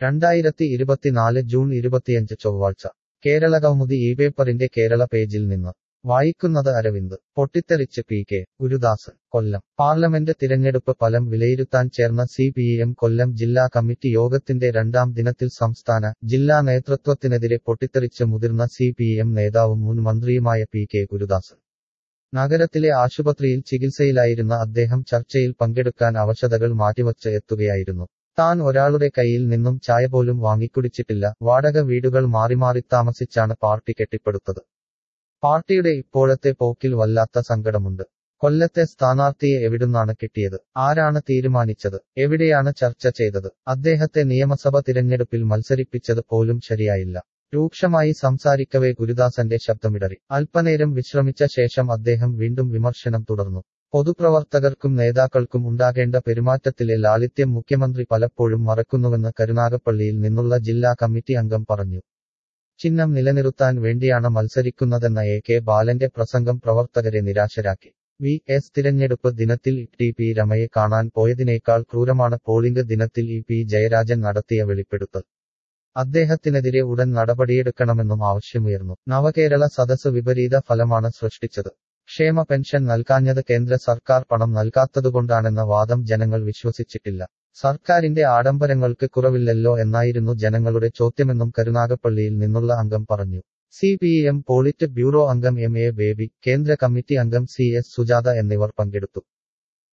രണ്ടായിരത്തി ഇരുപത്തിനാല് ജൂൺ ഇരുപത്തിയഞ്ച് ചൊവ്വാഴ്ച കേരള കൗമുദി ഈ പേപ്പറിന്റെ കേരള പേജിൽ നിന്ന് വായിക്കുന്നത് അരവിന്ദ് പൊട്ടിത്തെറിച്ച് P K Gurudas Kollam parliament തിരഞ്ഞെടുപ്പ് ഫലം വിലയിരുത്താൻ ചേർന്ന സി പി എം കൊല്ലം ജില്ലാ കമ്മിറ്റി യോഗത്തിന്റെ രണ്ടാം ദിനത്തിൽ സംസ്ഥാന ജില്ലാ നേതൃത്വത്തിനെതിരെ പൊട്ടിത്തെറിച്ച് മുതിർന്ന സി പി എം നേതാവും മുൻ മന്ത്രിയുമായ പി കെ ഗുരുദാസ് നഗരത്തിലെ ആശുപത്രിയിൽ ചികിത്സയിലായിരുന്ന അദ്ദേഹം ചർച്ചയിൽ പങ്കെടുക്കാൻ അവശതകൾ മാറ്റിവച്ച് എത്തുകയായിരുന്നു താൻ ഒരാളുടെ കയ്യിൽ നിന്നും ചായ പോലും വാങ്ങിക്കുടിച്ചിട്ടില്ല വാടക വീടുകൾ മാറി മാറി താമസിച്ചാണ് പാർട്ടി കെട്ടിപ്പടുത്തത് പാർട്ടിയുടെ ഇപ്പോഴത്തെ പോക്കിൽ വല്ലാത്ത സങ്കടമുണ്ട് കൊല്ലത്തെ സ്ഥാനാർത്ഥിയെ എവിടുന്നാണ് കിട്ടിയത് ആരാണ് തീരുമാനിച്ചത് എവിടെയാണ് ചർച്ച ചെയ്തത് അദ്ദേഹത്തെ നിയമസഭ തിരഞ്ഞെടുപ്പിൽ മത്സരിപ്പിച്ചത് പോലും ശരിയായില്ല രൂക്ഷമായി സംസാരിക്കവേ ഗുരുദാസന്റെ ശബ്ദമിടറി അല്പനേരം വിശ്രമിച്ച ശേഷം അദ്ദേഹം വീണ്ടും വിമർശനം തുടർന്നു പൊതുപ്രവർത്തകർക്കും നേതാക്കൾക്കും ഉണ്ടാകേണ്ട പെരുമാറ്റത്തിലെ ലാളിത്യം മുഖ്യമന്ത്രി പലപ്പോഴും മറക്കുന്നുവെന്ന് കരുനാഗപ്പള്ളിയിൽ നിന്നുള്ള ജില്ലാ കമ്മിറ്റി അംഗം പറഞ്ഞു ചിഹ്നം നിലനിർത്താൻ വേണ്ടിയാണ് മത്സരിക്കുന്നതെന്ന എ കെ ബാലന്റെ പ്രസംഗം പ്രവർത്തകരെ നിരാശരാക്കി വി എസ് തിരഞ്ഞെടുപ്പ് ദിനത്തിൽ ടി പി രമയെ കാണാൻ പോയതിനേക്കാൾ ക്രൂരമാണ് പോളിംഗ് ദിനത്തിൽ ഇ പി ജയരാജൻ നടത്തിയ വെളിപ്പെടുത്തൽ അദ്ദേഹത്തിനെതിരെ ഉടൻ നടപടിയെടുക്കണമെന്നും ആവശ്യമുയർന്നു നവകേരള സദസ് വിപരീത ഫലമാണ് സൃഷ്ടിച്ചത് ക്ഷേമ പെൻഷൻ നൽകാഞ്ഞത് കേന്ദ്ര സർക്കാർ പണം നൽകാത്തതുകൊണ്ടാണെന്ന വാദം ജനങ്ങൾ വിശ്വസിച്ചിട്ടില്ല സർക്കാരിന്റെ ആഡംബരങ്ങൾക്ക് കുറവില്ലല്ലോ എന്നായിരുന്നു ജനങ്ങളുടെ ചോദ്യമെന്നും കരുനാഗപ്പള്ളിയിൽ നിന്നുള്ള അംഗം പറഞ്ഞു C P M polit bureau അംഗം എം എ ബേബി കേന്ദ്ര കമ്മിറ്റി അംഗം സി എസ് സുജാത എന്നിവർ പങ്കെടുത്തു